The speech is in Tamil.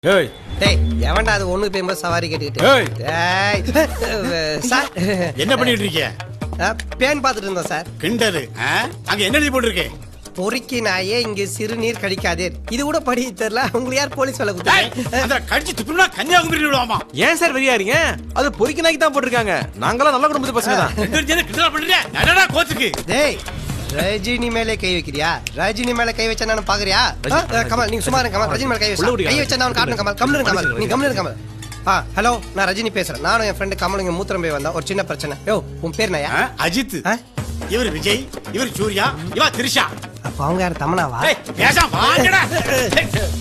ஏய் டேய் எவன்டா அது ஒண்ணு போய் சவாரி கேட்டுக்கிட்டு ஏய். டேய் சார் என்ன பண்ணிட்டு இருக்கீங்க அஹ், பேன் பார்த்துட்டு இருந்தோம் சார் கிண்டரு ஆ? அங்க என்ன எழுதி போட்டிருக்கு பொறுக்கி நாயே இங்க சிறுநீர் கழிக்காதே இது கூட படி தெரியல உங்களுக்கு யார் போலீஸ் வேலை டேய், கொடுத்தாங்க அந்த கடிச்சு துப்புனா கன்னியாகுமரி விடுவாமா ஏன் சார் வெளியாறீங்க அது பொறிக்க நாய்க்கு தான் போட்டிருக்காங்க நாங்களாம் நல்ல குடும்பத்து பசங்க தான் ரெண்டு பேரும் சேர்ந்து கிண்டலா பண்றீங்க என்னடா கோச்சுக்கு டேய் ரஜினி மேலே கை வைக்கிறியா ரஜினி மேல கை வச்சா நான் பாக்குறியா அஹ், அஹ், கமல் நீங்க சும்மா இருங்க கமல் ரஜினி மேல கை உள்ள வச்சா விடுங்க. கை வச்சா நான் காட்டணும் கமல் கம்னு கமல் நீ கம்னு கமல் ஆ ஹலோ நான் ரஜினி பேசுறேன் நானும் என் ஃப்ரெண்டு கமல் இங்க மூத்திரம் போய் வந்தா ஒரு சின்ன பிரச்சனை யோ உன் பேர் நயா ஆ? அஜித் ஆ? இவர் விஜய் இவர் சூர்யா இவா திரிஷா அப்ப அவங்க யார் தமனாவா டேய், பேசாம வாங்கடா டேய்,